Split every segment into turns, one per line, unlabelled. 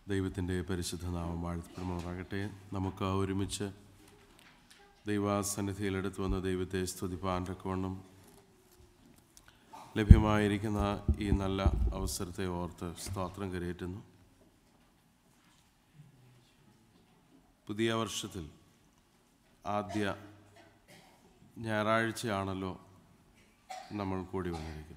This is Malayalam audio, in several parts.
ദൈവത്തിൻ്റെ പരിശുദ്ധ നാമം വാഴ്ത്തപ്പെടുമാറാകട്ടെ നമുക്ക് ഒരുമിച്ച് ദൈവാസന്നിധിയിൽ എടുത്തു വന്ന ദൈവത്തെ സ്തുതിപ്പാൻ തക്കവണ്ണം ലഭ്യമായിരിക്കുന്ന ഈ നല്ല അവസരത്തെ ഓർത്ത് സ്തോത്രം കരയേറ്റുന്നു പുതിയ വർഷത്തിൽ ആദ്യ ഞായറാഴ്ചയാണല്ലോ നമ്മൾ കൂടി വന്നിരിക്കുന്നത്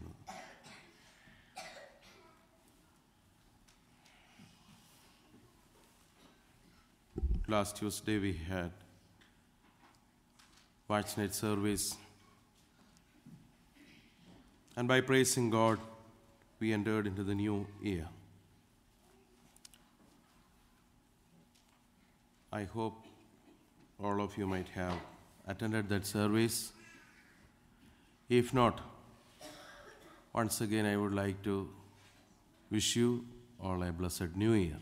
last Tuesday we had watch night service. And by praising God, we entered into the new year. I hope all of you might have attended that service. If not, once again I would like to wish you all a blessed new year.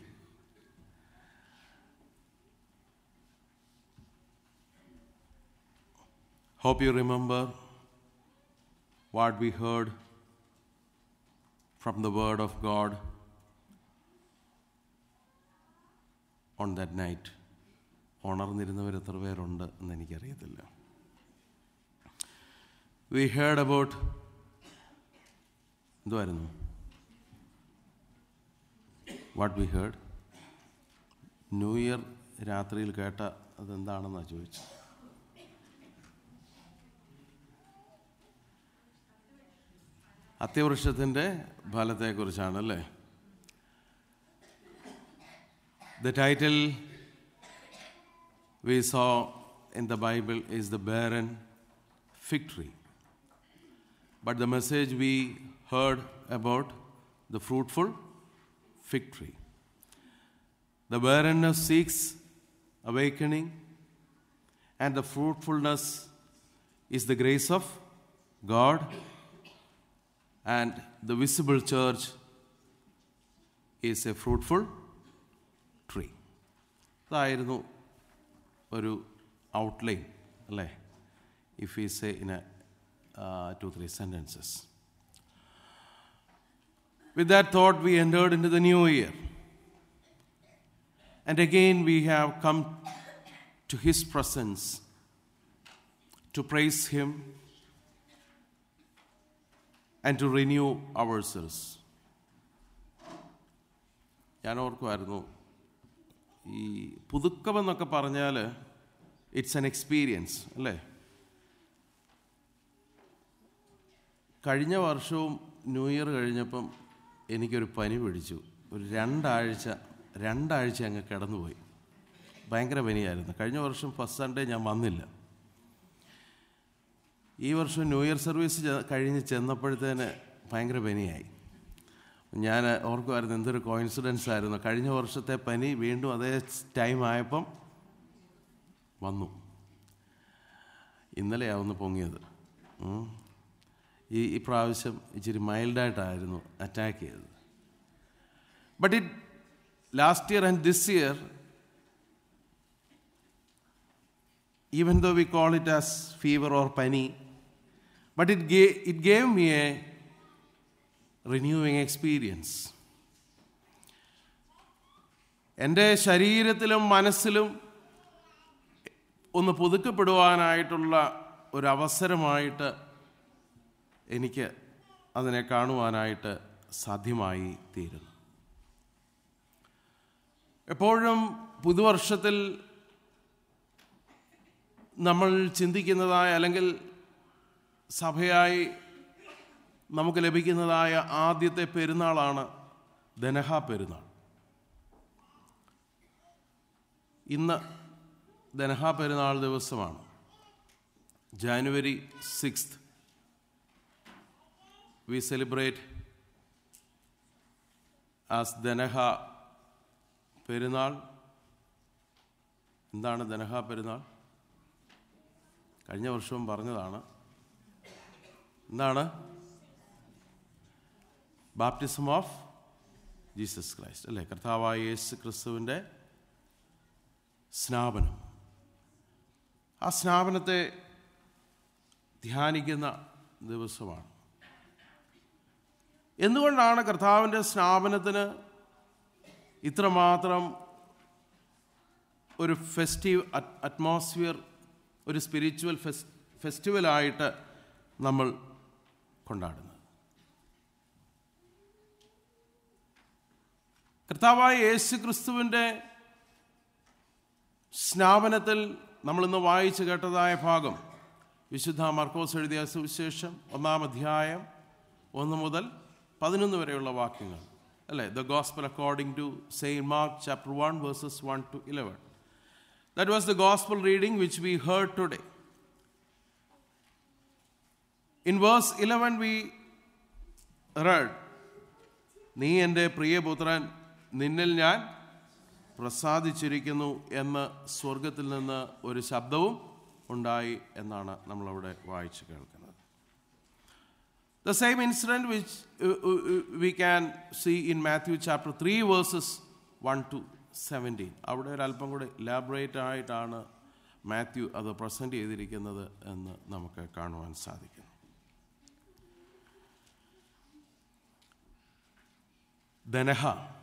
Hope you remember what we heard from the Word of God on that night. ഉണർന്നിരുന്നവർ എത്ര പേരുണ്ട് എന്ന് എനിക്കറിയത്തില്ല വി ഹേർഡ് അബൌട്ട് എന്തുമായിരുന്നു what we heard new year രാത്രിയിൽ കേട്ട അതെന്താണെന്നാണ് ചോദിച്ചത് അത്യവൃക്ഷത്തിൻ്റെ ഫലത്തെക്കുറിച്ചാണ് അല്ലേ the title we saw in the Bible is the barren fig tree but the message we heard about the fruitful fig tree the barrenness seeks awakening and the fruitfulness is the grace of God and the visible church is a fruitful tree. അതായിരുന്നു ഒരു ഔട്ട്ലൈൻ അല്ലേ if we say in a two three sentences with that thought we entered into the new year and again we have come to his presence to praise him and to renew ourselves ഞാൻ ഓർക്കുമായിരുന്നു ഈ പുതുക്കമെന്നൊക്കെ പറഞ്ഞാൽ ഇറ്റ്സ് എൻ എക്സ്പീരിയൻസ് അല്ലേ കഴിഞ്ഞ വർഷവും ന്യൂ ഇയർ കഴിഞ്ഞപ്പം എനിക്കൊരു പനി പിടിച്ചു ഒരു രണ്ടാഴ്ച രണ്ടാഴ്ച അങ്ങ് കിടന്നുപോയി ഭയങ്കര പനിയായിരുന്നു കഴിഞ്ഞ വർഷം ഫസ്റ്റ് സൺഡേ ഞാൻ വന്നില്ല ഈ വർഷം ന്യൂ ഇയർ സർവീസ് കഴിഞ്ഞ് ചെന്നപ്പോഴത്തേന് ഭയങ്കര പനിയായി ഞാൻ ഓർക്കുമായിരുന്നു എന്തൊരു കോയിൻസിഡൻസ് ആയിരുന്നു കഴിഞ്ഞ വർഷത്തെ പനി വീണ്ടും അതേ ടൈം ആയപ്പം വന്നു ഇന്നലെയാണ് ഒന്ന് പൊങ്ങിയത് ഈ ഈ പ്രാവശ്യം ഇച്ചിരി മൈൽഡായിട്ടായിരുന്നു അറ്റാക്ക് ചെയ്തത് but it last year and this year even though we call it as fever or pani, but it gave, it gave me a renewing experience. എൻ്റെ ശരീരത്തിലും മനസ്സിലും ഒന്ന് പുതുക്കപ്പെടുവാനായിട്ടുള്ള ഒരു അവസരമായിട്ട് എനിക്ക് അതിനെ കാണുവാനായിട്ട് സാധ്യമായി തീരുന്നു എപ്പോഴും പുതുവർഷത്തിൽ നമ്മൾ ചിന്തിക്കുന്നതായ അല്ലെങ്കിൽ സഭയായി നമുക്ക് ലഭിക്കുന്നതായ ആദ്യത്തെ പെരുന്നാളാണ് ദനഹ പെരുന്നാൾ ഇന്ന് ദനഹ പെരുന്നാൾ ദിവസമാണ് January sixth we celebrate as Denaha പെരുന്നാൾ എന്താണ് ദനഹ പെരുന്നാൾ കഴിഞ്ഞ വർഷവും പറഞ്ഞതാണ് എന്താണ് ബാപ്റ്റിസം ഓഫ് ജീസസ് ക്രൈസ്റ്റ് അല്ലേ കർത്താവായ യേശു ക്രിസ്തുവിൻ്റെ സ്നാപനം ആ സ്നാപനത്തെ ധ്യാനിക്കുന്ന ദിവസമാണ് എന്തുകൊണ്ടാണ് കർത്താവിൻ്റെ സ്നാപനത്തിന് ഇത്രമാത്രം ഒരു ഫെസ്റ്റീവ് അറ്റ്മോസ്ഫിയർ ഒരു സ്പിരിച്വൽ ഫെസ് ഫെസ്റ്റിവലായിട്ട് നമ്മൾ കൊണ്ടാടുന്നത് കർത്താവായ യേശു ക്രിസ്തുവിൻ്റെ സ്നാപനത്തിൽ നമ്മളിന്ന് വായിച്ചു കേട്ടതായ ഭാഗം വിശുദ്ധ മർക്കോസ് എഴുതിയ സുവിശേഷം ഒന്നാം അധ്യായം ഒന്ന് മുതൽ പതിനൊന്ന് വരെയുള്ള വാക്യങ്ങൾ അല്ലേ the gospel according to saint Mark chapter one verses one to eleven that was the gospel reading which we heard today in verse eleven we read നീ എൻ്റെ പ്രിയപുത്രൻ നിന്നിൽ ഞാൻ പ്രസാദിച്ചിരിക്കുന്നു എന്ന് സ്വർഗത്തിൽ നിന്ന് ഒരു ശബ്ദവും ഉണ്ടായി എന്നാണ് നമ്മളവിടെ വായിച്ചു കേൾക്കുന്നത് the same incident which we can see in Matthew chapter three verses one to seventeen അവിടെ ഒരു അല്പം കൂടെ ഇലാബറേറ്റ് ആയിട്ടാണ് മാത്യു അത് പ്രസൻറ്റ് ചെയ്തിരിക്കുന്നത് എന്ന് നമുക്ക് കാണുവാൻ സാധിക്കുന്നു ദനഹ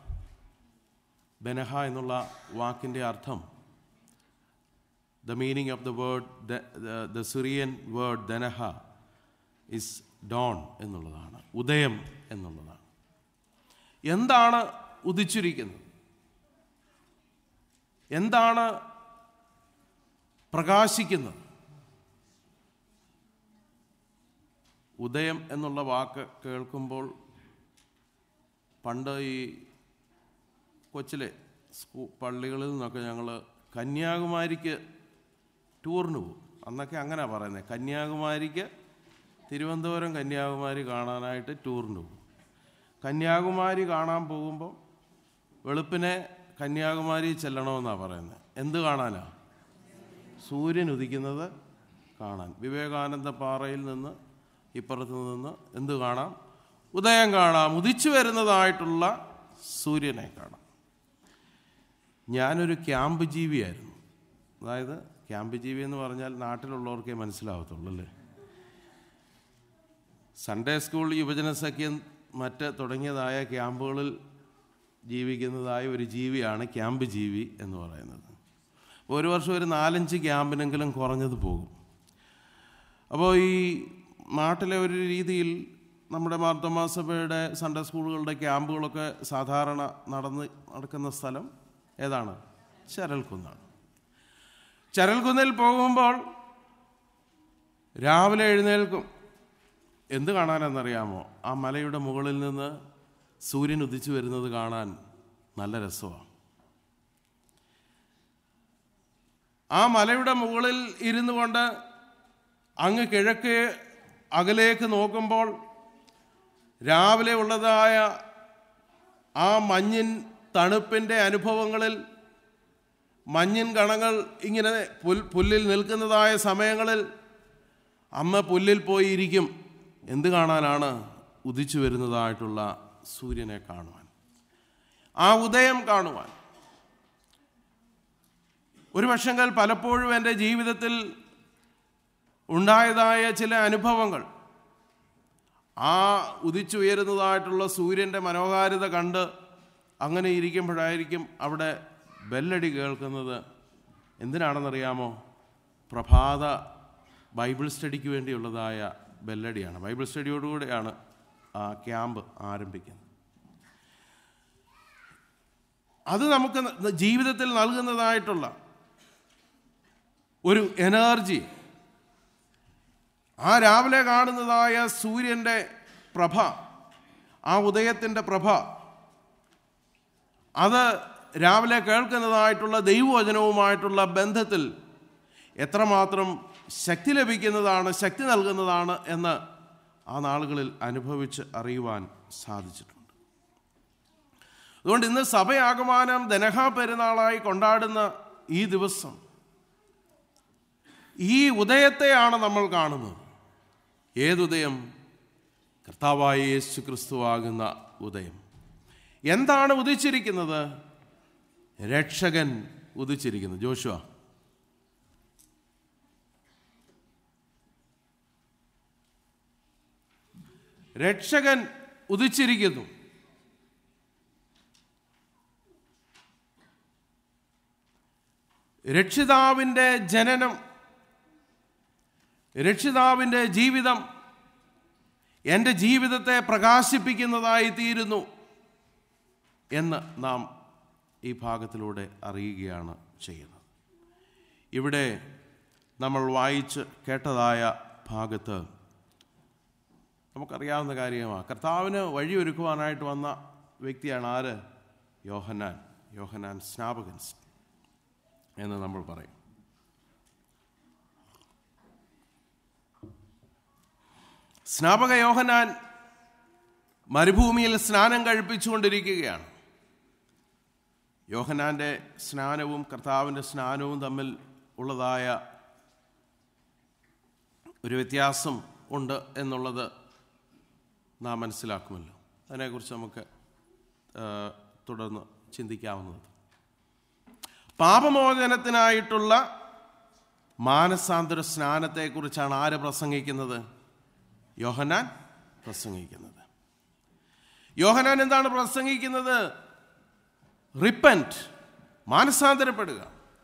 ബനഹ എന്നുള്ള വാക്കിൻ്റെ അർത്ഥം the meaning of the word the Syrian word Denaha is dawn എന്നുള്ളതാണ് ഉദയം എന്നുള്ളതാണ് എന്താണ് ഉദിച്ചിരിക്കുന്നത് എന്താണ് പ്രകാശിക്കുന്നത് ഉദയം എന്നുള്ള വാക്ക് കേൾക്കുമ്പോൾ പണ്ട് ഈ കൊച്ചിലെ സ്കൂ പള്ളികളിൽ നിന്നൊക്കെ ഞങ്ങൾ കന്യാകുമാരിക്ക് ടൂറിന് പോകും അന്നൊക്കെ അങ്ങനെ പറയുന്നത് കന്യാകുമാരിക്ക് തിരുവനന്തപുരം കന്യാകുമാരി കാണാനായിട്ട് ടൂറിന് പോകും കന്യാകുമാരി കാണാൻ പോകുമ്പോൾ വെളുപ്പിനെ കന്യാകുമാരി ചെല്ലണമെന്നാണ് പറയുന്നത് എന്ത് കാണാനാ സൂര്യൻ ഉദിക്കുന്നത് കാണാൻ വിവേകാനന്ദ പാറയിൽ നിന്ന് ഇപ്പുറത്ത് നിന്ന് എന്ത് കാണാം ഉദയം കാണാം ഉദിച്ചു വരുന്നതായിട്ടുള്ള സൂര്യനെ കാണാം ഞാനൊരു ക്യാമ്പ് ജീവിയായിരുന്നു അതായത് ക്യാമ്പ് ജീവി എന്ന് പറഞ്ഞാൽ നാട്ടിലുള്ളവർക്കേ മനസ്സിലാവത്തുള്ളൂ അല്ലേ സൺഡേ സ്കൂൾ യുവജന സഖ്യം മറ്റ് തുടങ്ങിയതായ ക്യാമ്പുകളിൽ ജീവിക്കുന്നതായ ഒരു ജീവിയാണ് ക്യാമ്പ് ജീവി എന്ന് പറയുന്നത് ഒരു വർഷം ഒരു നാലഞ്ച് ക്യാമ്പിനെങ്കിലും കുറഞ്ഞത് പോകും അപ്പോൾ ഈ നാട്ടിലെ ഒരു രീതിയിൽ നമ്മുടെ മാർത്തോമാ സഭയുടെ സൺഡേ സ്കൂളുകളുടെ ക്യാമ്പുകളൊക്കെ സാധാരണ നടന്ന് നടക്കുന്ന സ്ഥലം ഏതാണ് ചരൽക്കുന്നാണ് ചരൽക്കുന്നിൽ പോകുമ്പോൾ രാവിലെ എഴുന്നേൽക്കും എന്ത് കാണാനെന്നറിയാമോ ആ മലയുടെ മുകളിൽ നിന്ന് സൂര്യൻ ഉദിച്ചു വരുന്നത് കാണാൻ നല്ല രസമാണ് ആ മലയുടെ മുകളിൽ ഇരുന്നു കൊണ്ട് അങ്ങ് കിഴക്ക് അകലേക്ക് നോക്കുമ്പോൾ രാവിലെ ഉള്ളതായ ആ മഞ്ഞിൻ തണുപ്പിൻ്റെ അനുഭവങ്ങളിൽ മഞ്ഞിൻ കണങ്ങൾ ഇങ്ങനെ പുൽ പുല്ലിൽ നിൽക്കുന്നതായ സമയങ്ങളിൽ അമ്മ പുല്ലിൽ പോയി ഇരിക്കും എന്ത് കാണാനാണ് ഉദിച്ചു വരുന്നതായിട്ടുള്ള സൂര്യനെ കാണുവാൻ ആ ഉദയം കാണുവാൻ ഒരു പക്ഷെങ്കിൽ പലപ്പോഴും എൻ്റെ ജീവിതത്തിൽ ഉണ്ടായതായ ചില അനുഭവങ്ങൾ ആ ഉദിച്ചുയരുന്നതായിട്ടുള്ള സൂര്യൻ്റെ മനോഹാരിത കണ്ട് അങ്ങനെ ഇരിക്കുമ്പോഴായിരിക്കും അവിടെ ബെല്ലടി കേൾക്കുന്നത് എന്തിനാണെന്നറിയാമോ പ്രഭാത ബൈബിൾ സ്റ്റഡിക്ക് വേണ്ടിയുള്ളതായ ബെല്ലടിയാണ് ബൈബിൾ സ്റ്റഡിയോടുകൂടെയാണ് ആ ക്യാമ്പ് ആരംഭിക്കുന്നത് അത് നമുക്ക് ജീവിതത്തിൽ നൽകുന്നതായിട്ടുള്ള ഒരു എനർജി ആ രാവിലെ കാണുന്നതായ സൂര്യൻ്റെ പ്രഭ ആ ഉദയത്തിൻ്റെ പ്രഭ അത് രാവിലെ കേൾക്കുന്നതായിട്ടുള്ള ദൈവവചനവുമായിട്ടുള്ള ബന്ധത്തിൽ എത്രമാത്രം ശക്തി ലഭിക്കുന്നതാണ് ശക്തി നൽകുന്നതാണ് എന്ന് ആ നാളുകളിൽ അനുഭവിച്ച് അറിയുവാൻ സാധിച്ചിട്ടുണ്ട് അതുകൊണ്ട് ഇന്ന് സഭയാകമാനം ദനഹ പെരുന്നാളായി കൊണ്ടാടുന്ന ഈ ദിവസം ഈ ഉദയത്തെയാണ് നമ്മൾ കാണുന്നത് ഏതുദയം കർത്താവായ യേശു ക്രിസ്തുവാകുന്ന ഉദയം എന്താണ് ഉദിച്ചിരിക്കുന്നത് രക്ഷകൻ ഉദിച്ചിരിക്കുന്നു ജോഷുവ രക്ഷകൻ ഉദിച്ചിരിക്കുന്നു രക്ഷിതാവിൻ്റെ ജനനം രക്ഷിതാവിൻ്റെ ജീവിതം എൻ്റെ ജീവിതത്തെ പ്രകാശിപ്പിക്കുന്നതായി തീരുന്നു എന്ന് നാം ഈ ഭാഗത്തിലൂടെ അറിയുകയാണ് ചെയ്യുന്നത് ഇവിടെ നമ്മൾ വായിച്ച് കേട്ടതായ ഭാഗത്ത് നമുക്കറിയാവുന്ന കാര്യമാണ് കർത്താവിന് വഴിയൊരുക്കുവാനായിട്ട് വന്ന വ്യക്തിയാണ് ആര് യോഹനാൻ യോഹനാൻ സ്നാപകൻ എന്ന് നമ്മൾ പറയും സ്നാപക യോഹനാൻ മരുഭൂമിയിൽ സ്നാനം കഴിപ്പിച്ചുകൊണ്ടിരിക്കുകയാണ് യോഹനാന്റെ സ്നാനവും കർത്താവിൻ്റെ സ്നാനവും തമ്മിൽ ഉള്ളതായ ഒരു വ്യത്യാസം ഉണ്ട് എന്നുള്ളത് നാം മനസ്സിലാക്കുമല്ലോ അതിനെക്കുറിച്ച് നമുക്ക് ആ, തുടർന്ന് ചിന്തിക്കാവുന്നത് പാപമോചനത്തിനായിട്ടുള്ള മാനസാന്തര സ്നാനത്തെക്കുറിച്ചാണ് ആര് പ്രസംഗിക്കുന്നത് യോഹനാൻ പ്രസംഗിക്കുന്നത് യോഹനാൻ എന്താണ് പ്രസംഗിക്കുന്നത് റിപ്പൻറ്റ് മാനസാന്തരപ്പെടുക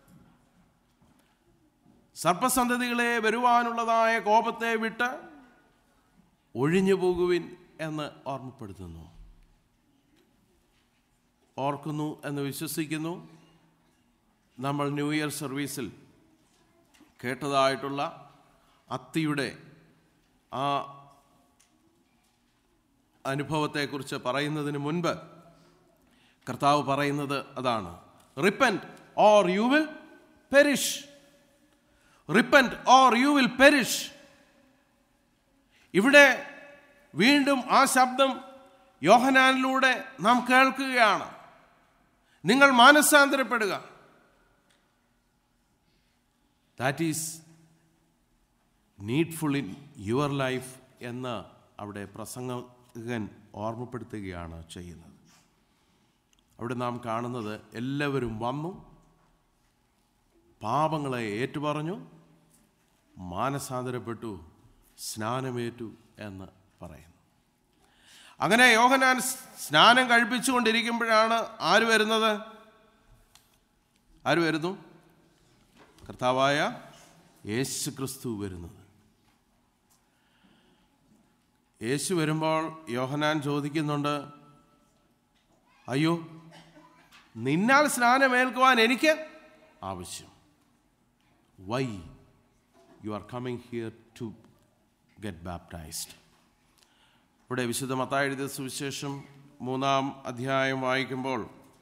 സർപ്പസന്തതികളെ വരുവാനുള്ളതായ കോപത്തെ വിട്ട് ഒഴിഞ്ഞു പോകുവിൻ എന്ന് ഓർമ്മപ്പെടുത്തുന്നു ഓർക്കുന്നു എന്ന് വിശ്വസിക്കുന്നു നമ്മൾ ന്യൂ ഇയർ സർവീസിൽ കേട്ടതായിട്ടുള്ള അത്തിയുടെ ആ അനുഭവത്തെക്കുറിച്ച് പറയുന്നതിന് മുൻപ് കർത്താവ് പറയുന്നത് അതാണ് repent or you will perish repent or you will perish ഇവിടെ വീണ്ടും ആ ശബ്ദം യോഹനാനിലൂടെ നാം കേൾക്കുകയാണ് നിങ്ങൾ മാനസാന്തരപ്പെടുക that is needful in your life എന്ന് അവിടെ പ്രസംഗകൻ ഓർമ്മപ്പെടുത്തുകയാണ് ചെയ്യുന്നത് അവിടെ നാം കാണുന്നത് എല്ലാവരും വന്നു പാപങ്ങളെ ഏറ്റുപറഞ്ഞു മാനസാന്തരപ്പെട്ടു സ്നാനമേറ്റു എന്ന് പറയുന്നു അങ്ങനെ യോഹനാൻ സ്നാനം കഴിപ്പിച്ചുകൊണ്ടിരിക്കുമ്പോഴാണ് ആര് വരുന്നത് ആര് വരുന്നു കർത്താവായ യേശു ക്രിസ്തു വരുന്നത് യേശു വരുമ്പോൾ യോഹനാൻ ചോദിക്കുന്നുണ്ട് അയ്യോ നിന്നാൽ സ്നാനമേൽക്കുവാൻ എനിക്ക് ആവശ്യം why you are coming here to get baptized ഇവിടെ വിശുദ്ധ മത്തായി എഴുതിയ സുവിശേഷം മൂന്നാം അധ്യായം വായിക്കുമ്പോൾ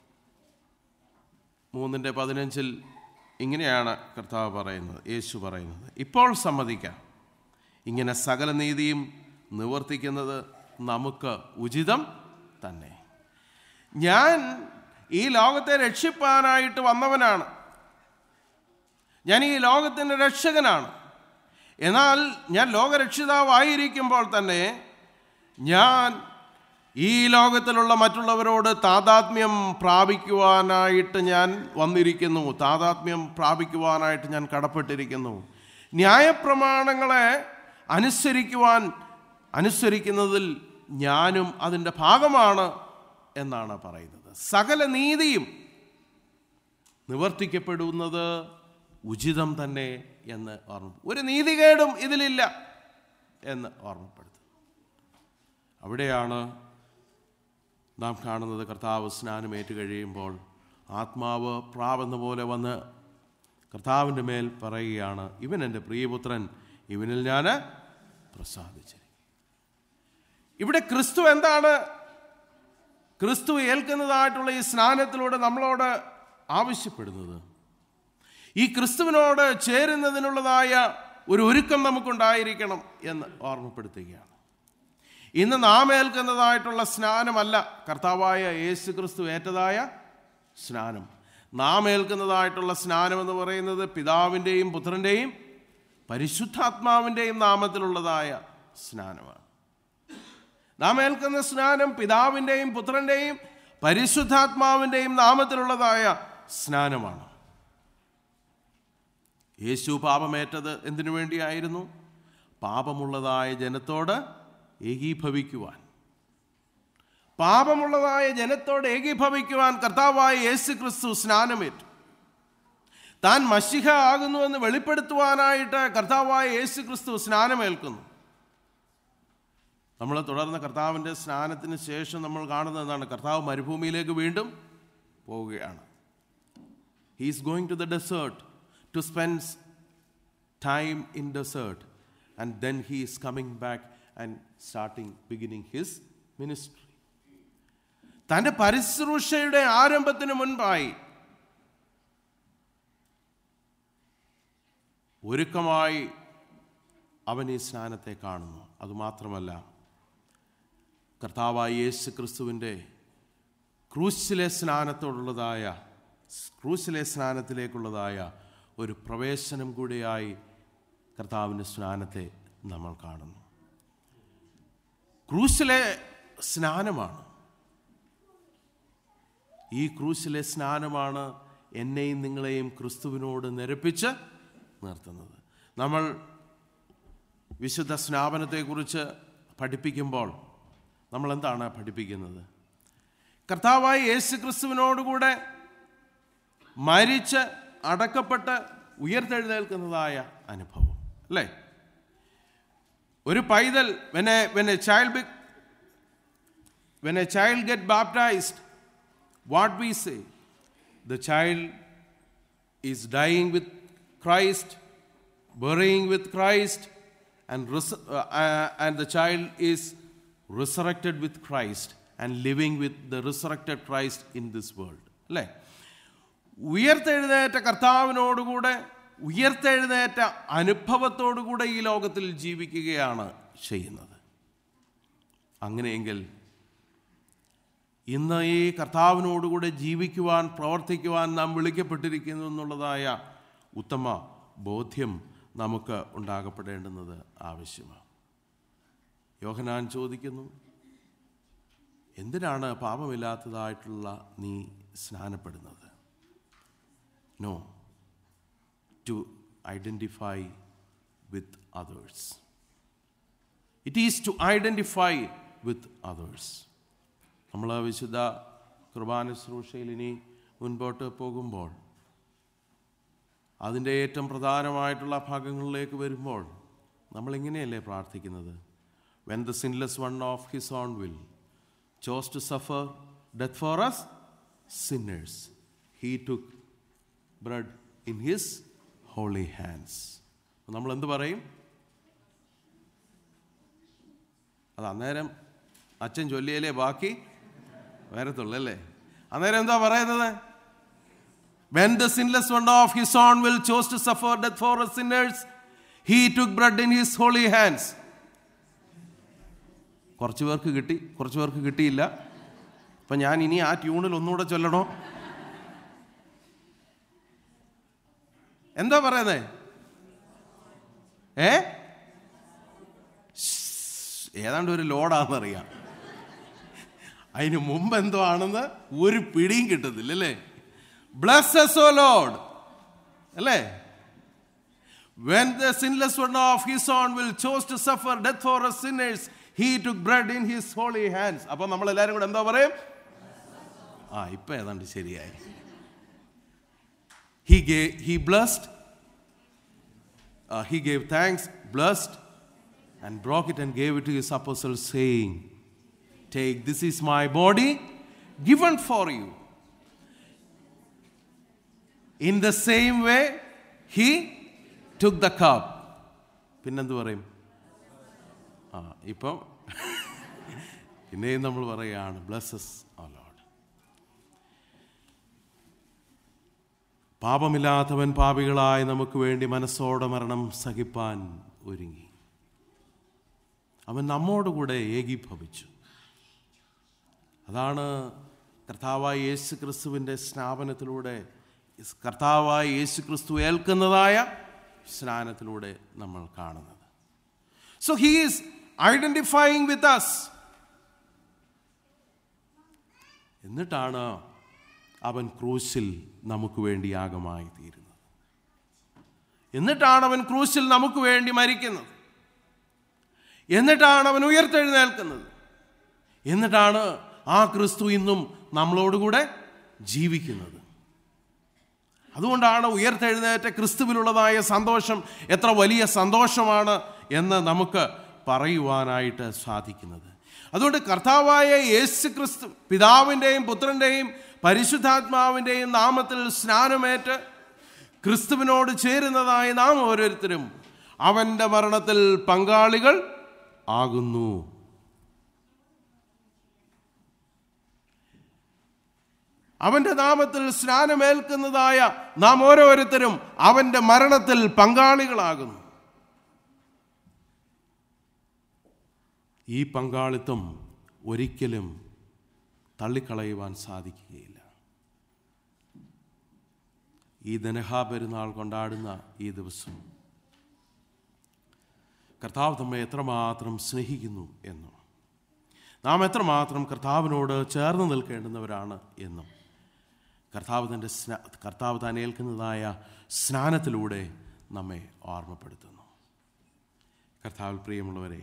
മൂന്നിൻ്റെ പതിനഞ്ചിൽ ഇങ്ങനെയാണ് കർത്താവ് പറയുന്നത് യേശു പറയുന്നത് ഇപ്പോൾ സമ്മതിക്കാം ഇങ്ങനെ സകല നീതിയും നിവർത്തിക്കുന്നത് നമുക്ക് ഉചിതം തന്നെ ഞാൻ ഈ ലോകത്തെ രക്ഷിപ്പാനായിട്ട് വന്നവനാണ് ഞാൻ ഈ ലോകത്തിൻ്റെ രക്ഷകനാണ് എന്നാൽ ഞാൻ ലോകരക്ഷിതാവായിരിക്കുമ്പോൾ തന്നെ ഞാൻ ഈ ലോകത്തിലുള്ള മറ്റുള്ളവരോട് താതാത്മ്യം പ്രാപിക്കുവാനായിട്ട് ഞാൻ വന്നിരിക്കുന്നു താതാത്മ്യം പ്രാപിക്കുവാനായിട്ട് ഞാൻ കടപ്പെട്ടിരിക്കുന്നു ന്യായപ്രമാണങ്ങളെ അനുസരിക്കുവാൻ അനുസരിക്കുന്നതിൽ ഞാനും അതിൻ്റെ ഭാഗമാണ് എന്നാണ് പറയുന്നത് സകല നീതിയും നിവർത്തിക്കപ്പെടുന്നത് ഉചിതം തന്നെ എന്ന് ഓർമ്മ ഒരു നീതികേടും ഇതിലില്ല എന്ന് ഓർമ്മപ്പെടുത്തും അവിടെയാണ് നാം കാണുന്നത് കർത്താവ് സ്നാനമേറ്റ് കഴിയുമ്പോൾ ആത്മാവ് പ്രാവെന്ന പോലെ വന്ന് കർത്താവിൻ്റെ മേൽ പറയുകയാണ് ഇവൻ എൻ്റെ പ്രിയപുത്രൻ ഇവനിൽ ഞാൻ പ്രസാദിച്ചിരിക്കും ഇവിടെ ക്രിസ്തു എന്താണ് ക്രിസ്തു ഏൽക്കുന്നതായിട്ടുള്ള ഈ സ്നാനത്തിലൂടെ നമ്മളോട് ആവശ്യപ്പെടുന്നത് ഈ ക്രിസ്തുവിനോട് ചേരുന്നതിനുള്ളതായ ഒരു ഒരുക്കം നമുക്കുണ്ടായിരിക്കണം എന്ന് ഓർമ്മപ്പെടുത്തുകയാണ് ഇന്ന് നാം ഏൽക്കുന്നതായിട്ടുള്ള സ്നാനമല്ല കർത്താവായ യേശു ക്രിസ്തു ഏറ്റതായ സ്നാനം നാം ഏൽക്കുന്നതായിട്ടുള്ള സ്നാനം എന്ന് പറയുന്നത് പിതാവിൻ്റെയും പുത്രൻ്റെയും പരിശുദ്ധാത്മാവിൻ്റെയും നാമത്തിലുള്ളതായ സ്നാനമാണ് നാം ഏൽക്കുന്ന സ്നാനം പിതാവിൻ്റെയും പുത്രൻ്റെയും പരിശുദ്ധാത്മാവിൻ്റെയും നാമത്തിലുള്ളതായ സ്നാനമാണ് യേശു പാപമേറ്റത് എന്തിനു വേണ്ടിയായിരുന്നു പാപമുള്ളതായ ജനത്തോട് ഏകീഭവിക്കുവാൻ പാപമുള്ളതായ ജനത്തോട് ഏകീഭവിക്കുവാൻ കർത്താവായ യേശു ക്രിസ്തു സ്നാനമേറ്റു താൻ മഷിഹ ആകുന്നുവെന്ന് വെളിപ്പെടുത്തുവാനായിട്ട് കർത്താവായ യേശു ക്രിസ്തു സ്നാനമേൽക്കുന്നു നമ്മൾ തുടർന്ന് കർത്താവിൻ്റെ സ്നാനത്തിന് ശേഷം നമ്മൾ കാണുന്നത് എന്താണ് കർത്താവ് മരുഭൂമിയിലേക്ക് വീണ്ടും പോവുകയാണ് he's going to the desert to spend time in desert and then he is coming back and starting beginning his ministry തൻ്റെ പരിശ്രൂഷയുടെ ആരംഭത്തിന് മുൻപായി ഒരുക്കമായി അവൻ ഈ സ്നാനത്തെ കാണുന്നു അതുമാത്രമല്ല കർത്താവായ യേശു ക്രിസ്തുവിൻ്റെ ക്രൂശിലെ സ്നാനത്തോടുള്ളതായ ക്രൂശിലെ സ്നാനത്തിലേക്കുള്ളതായ ഒരു പ്രവേശനം കൂടിയായി കർത്താവിൻ്റെ സ്നാനത്തെ നമ്മൾ കാണുന്നു ക്രൂശിലെ സ്നാനമാണ് ഈ ക്രൂശിലെ സ്നാനമാണ് എന്നെയും നിങ്ങളെയും ക്രിസ്തുവിനോട് നിരപ്പിച്ച് നിർത്തുന്നത് നമ്മൾ വിശുദ്ധ സ്നാപനത്തെക്കുറിച്ച് പഠിപ്പിക്കുമ്പോൾ നമ്മൾ എന്താണ് പഠിപ്പിക്കുന്നത് കർത്താവായ യേശു ക്രിസ്തുവിനോടുകൂടെ മരിച്ച് അടക്കപ്പെട്ട് ഉയർത്തെഴുന്നേൽക്കുന്നതായ അനുഭവം അല്ലേ ഒരു പൈതൽ when a when a child B when a child get baptized what we say the child is dying with Christ, burying with Christ, and, res- uh, uh, and the child is resurrected with Christ and living with the resurrected Christ in this world. അല്ലേ ഉയർത്തെഴുന്നേറ്റ കർത്താവിനോടുകൂടെ ഉയർത്തെഴുന്നേറ്റ അനുഭവത്തോടുകൂടെ ഈ ലോകത്തിൽ ജീവിക്കുകയാണ് ചെയ്യുന്നത് അങ്ങനെയെങ്കിൽ ഇന്ന് ഈ കർത്താവിനോടുകൂടെ ജീവിക്കുവാൻ പ്രവർത്തിക്കുവാൻ നാം വിളിക്കപ്പെട്ടിരിക്കുന്നു എന്നുള്ളതായ ഉത്തമ ബോധ്യം നമുക്ക് ഉണ്ടാകപ്പെടേണ്ടുന്നത് ആവശ്യമാണ് യോഹനാൻ ചോദിക്കുന്നു എന്തിനാണ് പാപമില്ലാത്തതായിട്ടുള്ള നീ സ്നാനപ്പെടുന്നത് no to identify with others it is to identify with others നമ്മൾ വിശുദ്ധ കുർബാന ശുശ്രൂഷയിൽ ഇനി മുൻപോട്ട് പോകുമ്പോൾ അതിൻ്റെ ഏറ്റവും പ്രധാനമായിട്ടുള്ള ഭാഗങ്ങളിലേക്ക് വരുമ്പോൾ നമ്മൾ ഇങ്ങനെയല്ലേ പ്രാർത്ഥിക്കുന്നത് when the sinless one of his own will chose to suffer death for us sinners he took bread in his holy hands നമ്മൾ എന്ത് പറയും അത് അന്നേരം അച്ഛൻ ചൊല്ലിയാലേ ബാക്കി വരത്തുള്ളൂ അല്ലേ അന്നേരം എന്താ പറയുന്നത് When the sinless one of his own will chose to suffer death for us sinners, he took bread in his holy hands. കുറച്ച് പേർക്ക് കിട്ടി കുറച്ച് പേർക്ക് കിട്ടിയില്ല അപ്പം ഞാൻ ഇനി ആ ട്യൂണിൽ ഒന്നുകൂടെ ചൊല്ലണോ എന്താ പറയുന്നേ ഏ ഏതാണ്ട് ഒരു ലോഡാണെന്നറിയാം അതിന് മുമ്പ് എന്തോ ആണെന്ന് ഒരു പിടിയും കിട്ടത്തില്ല അല്ലേ ബ്ലസ് ഓ ലോഡ് അല്ലേ When the sinless one of his own will chose to suffer death for us sinners, he took bread in his holy hands. അപ്പോൾ നമ്മൾ എല്ലാവരും കൂടെ എന്താ പറയും ആ ഇപ്പൊ ഏതാണ്ട് ശരിയായി he gave he blessed uh, he gave thanks blessed and broke it and gave it to his apostles saying take this is my body given for you in the same way he took the cup പിന്നെന്ത് പറയും ആ ഇപ്പം പിന്നെയും നമ്മൾ പറയുകയാണ് ബ്ലസ്സസ് ആ ലോഡ് പാപമില്ലാത്തവൻ പാപികളായി നമുക്ക് വേണ്ടി മനസ്സോടെ മരണം സഹിപ്പാൻ ഒരുങ്ങി അവൻ നമ്മോടുകൂടെ ഏകീഭവിച്ചു അതാണ് കർത്താവായ യേശു ക്രിസ്തുവിൻ്റെ സ്നാപനത്തിലൂടെ കർത്താവായ യേശു ക്രിസ്തു ഏൽക്കുന്നതായ സ്നാനത്തിലൂടെ നമ്മൾ കാണുന്നത് so he is identifying with us എന്നിട്ടാണ് അവൻ ക്രൂശിൽ നമുക്ക് വേണ്ടി യാഗമായി തീരുന്നത് എന്നിട്ടാണ് അവൻ ക്രൂശിൽ നമുക്ക് വേണ്ടി മരിക്കുന്നത് എന്നിട്ടാണ് അവൻ ഉയർത്തെഴുന്നേൽക്കുന്നത് എന്നിട്ടാണ് ആ ക്രിസ്തു ഇന്നും നമ്മളോടുകൂടെ ജീവിക്കുന്നത് അതുകൊണ്ടാണ് ഉയർത്തെഴുന്നേറ്റ ക്രിസ്തുവിലുള്ളതായ സന്തോഷം എത്ര വലിയ സന്തോഷമാണ് എന്ന് നമുക്ക് പറയുവാനായിട്ട് സാധിക്കുന്നത് അതുകൊണ്ട് കർത്താവായ യേശു ക്രിസ്തു പിതാവിൻ്റെയും പുത്രൻ്റെയും പരിശുദ്ധാത്മാവിൻ്റെയും നാമത്തിൽ സ്നാനമേറ്റ് ക്രിസ്തുവിനോട് ചേരുന്നതായ നാം ഓരോരുത്തരും അവൻ്റെ മരണത്തിൽ പങ്കാളികൾ ആകുന്നു അവന്റെ നാമത്തിൽ സ്നാനമേൽക്കുന്നതായ നാം ഓരോരുത്തരും അവന്റെ മരണത്തിൽ പങ്കാളികളാകുന്നു ഈ പങ്കാളിത്തം ഒരിക്കലും തള്ളിക്കളയുവാൻ സാധിക്കുകയില്ല ഈ ദനഹാ പെരുന്നാൾ കൊണ്ടാടുന്ന ഈ ദിവസം കർത്താവ് നമ്മെ എത്രമാത്രം സ്നേഹിക്കുന്നു എന്നും നാം എത്രമാത്രം കർത്താവിനോട് ചേർന്ന് നിൽക്കേണ്ടുന്നവരാണ് എന്നും കർത്താവ് തൻ്റെ സ്നാ കർത്താവ് താൻ ഏൽക്കുന്നതായ സ്നാനത്തിലൂടെ നമ്മെ ഓർമ്മപ്പെടുത്തുന്നു കർത്താവിൽ പ്രിയമുള്ളവരെ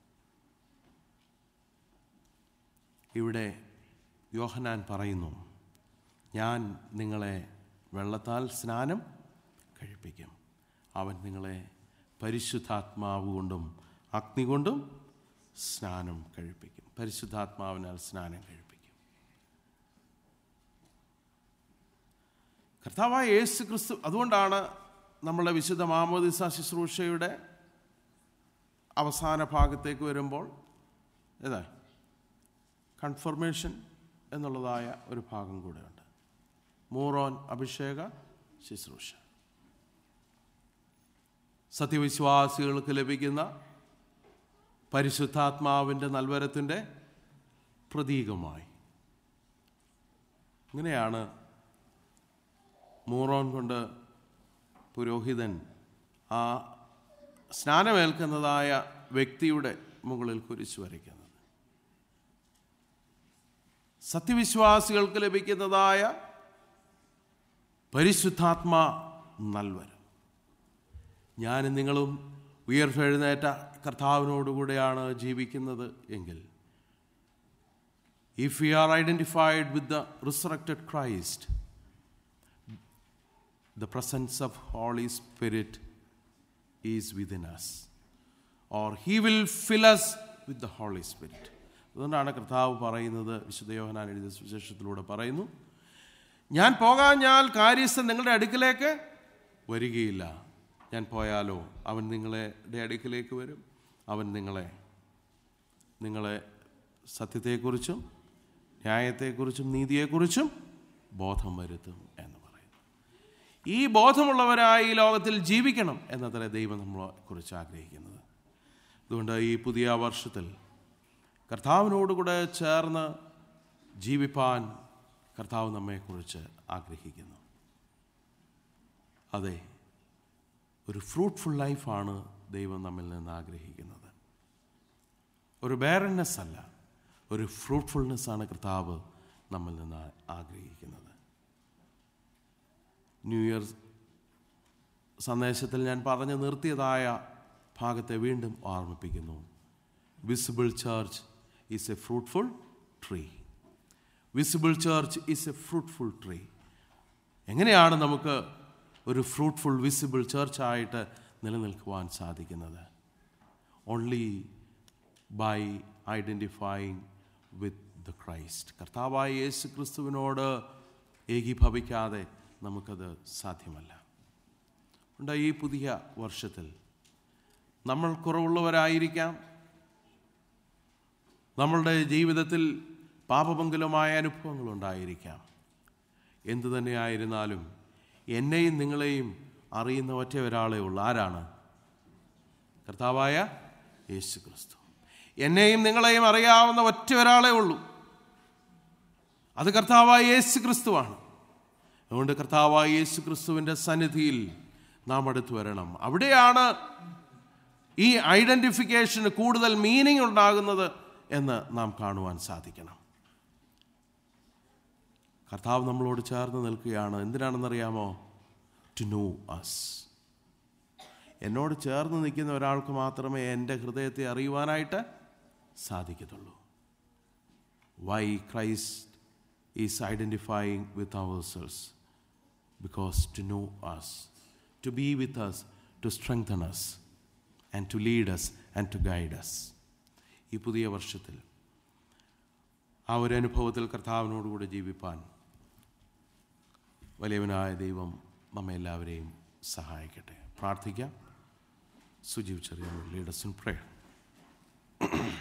ഇവിടെ യോഹനാൻ പറയുന്നു ഞാൻ നിങ്ങളെ വെള്ളത്താൽ സ്നാനം കഴിപ്പിക്കും അവൻ നിങ്ങളെ പരിശുദ്ധാത്മാവ് കൊണ്ടും അഗ്നി കൊണ്ടും സ്നാനം കഴിപ്പിക്കും പരിശുദ്ധാത്മാവിനാൽ സ്നാനം കഴിപ്പിക്കും കർത്താവായ യേശു ക്രിസ്തു അതുകൊണ്ടാണ് നമ്മളെ വിശുദ്ധ മാമോദിസ ശുശ്രൂഷയുടെ അവസാന ഭാഗത്തേക്ക് വരുമ്പോൾ ഏതാ കൺഫർമേഷൻ എന്നുള്ളതായ ഒരു ഭാഗം കൂടെയുണ്ട് മൂറോൻ അഭിഷേക ശുശ്രൂഷ സത്യവിശ്വാസികൾക്ക് ലഭിക്കുന്ന പരിശുദ്ധാത്മാവിൻ്റെ നൽവരത്തിൻ്റെ പ്രതീകമായി ഇങ്ങനെയാണ് മൂറോൻ കൊണ്ട് പുരോഹിതൻ ആ സ്നാനമേൽക്കുന്നതായ വ്യക്തിയുടെ മുകളിൽ കുരിശു വരയ്ക്കുന്നത് സത്യവിശ്വാസികൾക്ക് ലഭിക്കുന്നതായ പരിശുദ്ധാത്മാ നൽവരം ഞാനും നിങ്ങളും ഉയർത്തെഴുന്നേറ്റ കർത്താവിനോടുകൂടെയാണ് ജീവിക്കുന്നത് എങ്കിൽ if you are identified with the resurrected Christ the presence of Holy Spirit is within us. Or He will fill us with the Holy Spirit. അതുകൊണ്ടാണ് കർത്താവ് പറയുന്നത് വിശുദ്ധ യോഹനാൻ എഴുതിയ സുവിശേഷത്തിലൂടെ പറയുന്നു ഞാൻ പോകാഞ്ഞാൽ കാര്യസ്ഥൻ നിങ്ങളുടെ അടുക്കിലേക്ക് വരികയില്ല ഞാൻ പോയാലോ അവൻ നിങ്ങളുടെ അടുക്കിലേക്ക് വരും അവൻ നിങ്ങളെ നിങ്ങളെ സത്യത്തെക്കുറിച്ചും ന്യായത്തെക്കുറിച്ചും നീതിയെക്കുറിച്ചും ബോധം വരുത്തും എന്ന് പറയുന്നു ഈ ബോധമുള്ളവരായി ഈ ലോകത്തിൽ ജീവിക്കണം എന്നതല്ലേ ദൈവം നമ്മളെ കുറിച്ച് ആഗ്രഹിക്കുന്നത് അതുകൊണ്ട് ഈ പുതിയ വർഷത്തിൽ കർത്താവിനോടുകൂടെ ചേർന്ന് ജീവിപ്പാൻ കർത്താവ് നമ്മെക്കുറിച്ച് ആഗ്രഹിക്കുന്നു അതെ ഒരു ഫ്രൂട്ട്ഫുൾ ലൈഫാണ് ദൈവം നമ്മിൽ നിന്ന് ആഗ്രഹിക്കുന്നത് ഒരു ബാരൻനെസ് അല്ല ഒരു ഫ്രൂട്ട്ഫുൾനെസ് ആണ് കർത്താവ് നമ്മിൽ നിന്ന് ആഗ്രഹിക്കുന്നത് ന്യൂ ഇയർ സന്ദേശത്തിൽ ഞാൻ പറഞ്ഞു നിർത്തിയതായ ഭാഗത്തെ വീണ്ടും ഓർമ്മിപ്പിക്കുന്നു visible church is a fruitful tree visible church is a fruitful tree എങ്ങനെയാണ് നമുക്ക് ഒരു ഫ്രൂട്ട്ഫുൾ വിസിബിൾ ചർച്ചായിട്ട് നിലനിൽക്കുവാൻ സാധിക്കുന്നത് only by identifying with the Christ കർത്താവായ യേശു ക്രിസ്തുവിനോട് ഏകീഭവിക്കാതെ നമുക്കത് സാധ്യമല്ല ഉണ്ട് ഈ പുതിയ വർഷത്തിൽ നമ്മൾ കുറവുള്ളവരായിരിക്കാം നമ്മളുടെ ജീവിതത്തിൽ പാപമംഗലമായ അനുഭവങ്ങളുണ്ടായിരിക്കാം എന്തു തന്നെയായിരുന്നാലും എന്നെയും നിങ്ങളെയും അറിയുന്ന ഒറ്റ ഒരാളേ ഉള്ളൂ ആരാണ് കർത്താവായ യേശു ക്രിസ്തു എന്നെയും നിങ്ങളെയും അറിയാവുന്ന ഒറ്റ ഒരാളേ ഉള്ളൂ അത് കർത്താവായ യേശു ക്രിസ്തുവാണ് അതുകൊണ്ട് കർത്താവായ യേശു ക്രിസ്തുവിൻ്റെ സന്നിധിയിൽ നാം അടുത്തു വരണം അവിടെയാണ് ഈ ഐഡൻറ്റിഫിക്കേഷന് കൂടുതൽ മീനിങ് ഉണ്ടാകുന്നത് എന്ന് നാം കാണുവാൻ സാധിക്കണം കർത്താവ് നമ്മളോട് ചേർന്ന് നിൽക്കുകയാണ് എന്തിനാണെന്നറിയാമോ ടു നോ അസ് എന്നോട് ചേർന്ന് നിൽക്കുന്ന ഒരാൾക്ക് മാത്രമേ എൻ്റെ ഹൃദയത്തെ അറിയുവാനായിട്ട് സാധിക്കത്തുള്ളൂ why Christ is identifying with ourselves because to know us, to be with us, to strengthen us, and to lead us and to guide us. ഈ പുതിയ വർഷത്തിൽ ആ ഒരു അനുഭവത്തിൽ കർത്താവിനോടുകൂടെ ജീവിപ്പാൻ വലിയവനായ ദൈവം നമ്മെ എല്ലാവരെയും സഹായിക്കട്ടെ പ്രാർത്ഥിക്കാം സുജീവ് ചെറിയ ലീഡസ് ഇൻ പ്രേയർ